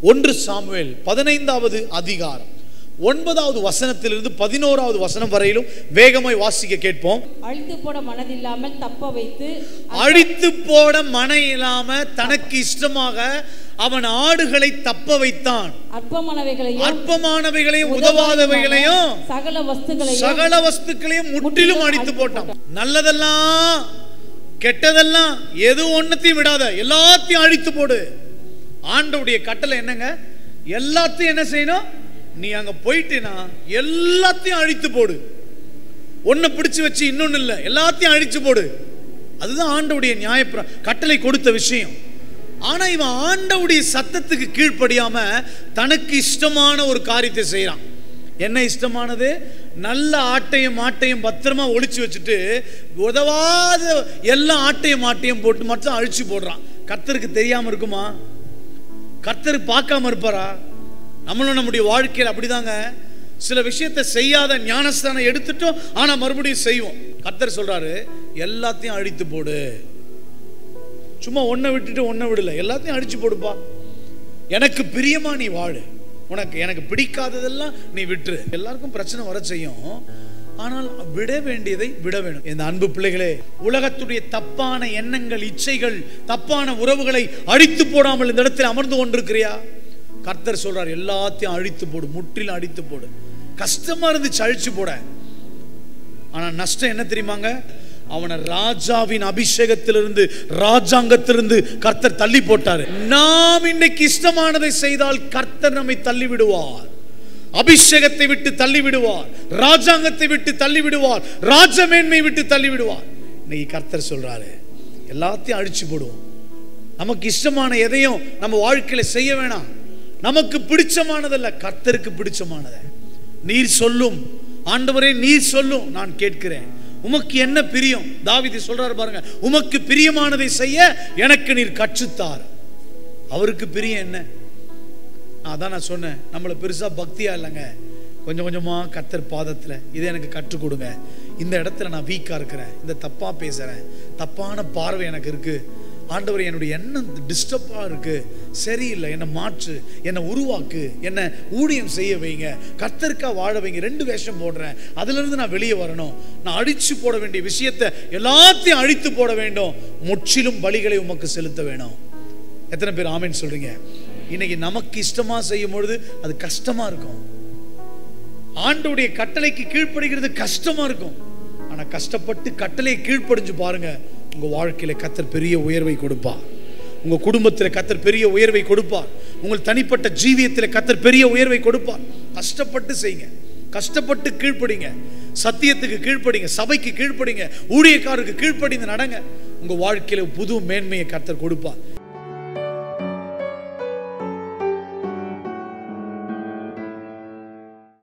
ஒன்று சாமுவேல் பதினைந்தாவது அதிகாரம் ஒன்பதாவது வசனத்திலிருந்து பதினோராவது வசனம் வரையிலும் வேகமாய் வாசிக்க கேட்போம் அழித்து போட மனதில்லாமல் தப்ப வைத்து அழித்து போட மன இல்லாம தனக்கு இஷ்டமாக அவன் ஆடுகளை தப்ப வைத்தான் அற்பமானவைகளையும் அற்பமானவைகளையும் உதவாதவைகளையும் சகல வஸ்துகளையும் சகல வஸ்துக்களையும் முற்றிலும் அடித்து போட்டான் நல்லதெல்லாம் கெட்டதெல்லாம் எது ஒன்னத்தையும் விடாத எல்லாத்தையும் அழித்து போடு ஆண்டவுடைய கட்டளை என்னங்க எல்லாத்தையும் என்ன செய்யணும் நீ அங்க போயிட்டேனா எல்லாத்தையும் அழித்து போடு ஒன்னை பிடிச்சு வச்சு இன்னொன்னு இல்லை எல்லாத்தையும் அழிச்சு போடு அதுதான் ஆண்டவுடைய நியாயப்பிர கட்டளை கொடுத்த விஷயம் ஆனா இவன் ஆண்டவுடைய சத்தத்துக்கு கீழ்ப்படியாம தனக்கு இஷ்டமான ஒரு காரியத்தை செய்றான் என்ன இஷ்டமானது நல்ல ஆட்டையும் மாட்டையும் பத்திரமா ஒளிச்சு வச்சுட்டு உதவாத எல்லா ஆட்டையும் மாட்டையும் போட்டு மட்டும் அழிச்சு போடுறான் கர்த்தருக்கு தெரியாம இருக்குமா கர்த்தர் பார்க்காம இருப்பாரா நம்மளும் நம்முடைய வாழ்க்கையில் அப்படிதாங்க சில விஷயத்தை செய்யாத ஞானஸ்தானம் எடுத்துட்டோம் ஆனா மறுபடியும் செய்வோம் கர்த்தர் சொல்றாரு எல்லாத்தையும் அழித்து போடு சும்மா ஒன்றை விட்டுட்டு ஒன்றை விடல எல்லாத்தையும் அழிச்சு போடுப்பா எனக்கு பிரியமா நீ வாழு உனக்கு எனக்கு பிடிக்காததெல்லாம் நீ விட்டுரு எல்லாருக்கும் பிரச்சனை வர செய்யும் ஆனால் விட வேண்டியதை விட வேணும் இந்த அன்பு பிள்ளைகளே உலகத்துடைய தப்பான எண்ணங்கள் இச்சைகள் தப்பான உறவுகளை அழித்து போடாமல் இந்த இடத்தில் அமர்ந்து கொண்டிருக்கிறியா கர்த்தர் சொல்றார் எல்லாத்தையும் அழித்து போடு முற்றிலும் அழித்து போடு கஷ்டமா இருந்துச்சு அழிச்சு போட ஆனா நஷ்டம் என்ன தெரியுமாங்க அவனை ராஜாவின் அபிஷேகத்திலிருந்து ராஜாங்கத்திலிருந்து கர்த்தர் தள்ளி போட்டாரு நாம் இன்னைக்கு இஷ்டமானதை செய்தால் கர்த்தர் நம்மை தள்ளி விடுவார் அபிஷேகத்தை விட்டு தள்ளி விடுவார் ராஜாங்கத்தை விட்டு தள்ளி விடுவார் ராஜமேன்மை விட்டு தள்ளி விடுவார் இன்னைக்கு கர்த்தர் சொல்றாரு எல்லாத்தையும் அழிச்சு போடுவோம் நமக்கு இஷ்டமான எதையும் நம்ம வாழ்க்கையில செய்ய வேணாம் நமக்கு பிடிச்சமானதல்ல கர்த்தருக்கு பிடிச்சமானது நீர் சொல்லும் ஆண்டவரே நீர் சொல்லும் நான் கேட்கிறேன் உமக்கு என்ன பிரியம் தாவிதி சொல்றாரு பாருங்க உமக்கு பிரியமானதை செய்ய எனக்கு நீர் கற்றுத்தார் அவருக்கு பிரியம் என்ன அதான் நான் சொன்னேன் நம்மளை பெருசா பக்தியா இல்லைங்க கொஞ்சம் கொஞ்சமா கத்தர் பாதத்துல இதை எனக்கு கற்றுக் கொடுங்க இந்த இடத்துல நான் வீக்கா இருக்கிறேன் இந்த தப்பா பேசுறேன் தப்பான பார்வை எனக்கு இருக்கு ஆண்டவர் என்னுடைய எண்ணம் டிஸ்டர்பாக இருக்கு சரியில்லை என்னை மாற்று என்னை உருவாக்கு என்னை ஊழியம் செய்ய வைங்க கர்த்தருக்கா வாழ வைங்க ரெண்டு வேஷம் போடுறேன் அதிலிருந்து நான் வெளியே வரணும் நான் அழிச்சு போட வேண்டிய விஷயத்தை எல்லாத்தையும் அழித்து போட வேண்டும் முற்றிலும் பலிகளை உமக்கு செலுத்த வேணும் எத்தனை பேர் ஆமேன்னு சொல்றீங்க இன்னைக்கு நமக்கு இஷ்டமா செய்யும் பொழுது அது கஷ்டமா இருக்கும் ஆண்டோடைய கட்டளைக்கு கீழ்ப்படுகிறது கஷ்டமா இருக்கும் ஆனா கஷ்டப்பட்டு கட்டளையை கீழ்ப்படிஞ்சு பாருங்க உங்க வாழ்க்கையில கத்தர் பெரிய உயர்வை கொடுப்பார் உங்க குடும்பத்தில் கத்தர் பெரிய உயர்வை கொடுப்பார் உங்கள் தனிப்பட்ட ஜீவியத்தில் கத்தர் பெரிய உயர்வை கொடுப்பார் கஷ்டப்பட்டு செய்யுங்க கஷ்டப்பட்டு கீழ்ப்படிங்க சத்தியத்துக்கு கீழ்ப்படிங்க சபைக்கு கீழ்ப்படிங்க ஊழியக்காரருக்கு கீழ்ப்படிந்து நடங்க உங்க வாழ்க்கையில புது மேன்மையை கத்தர் கொடுப்பார்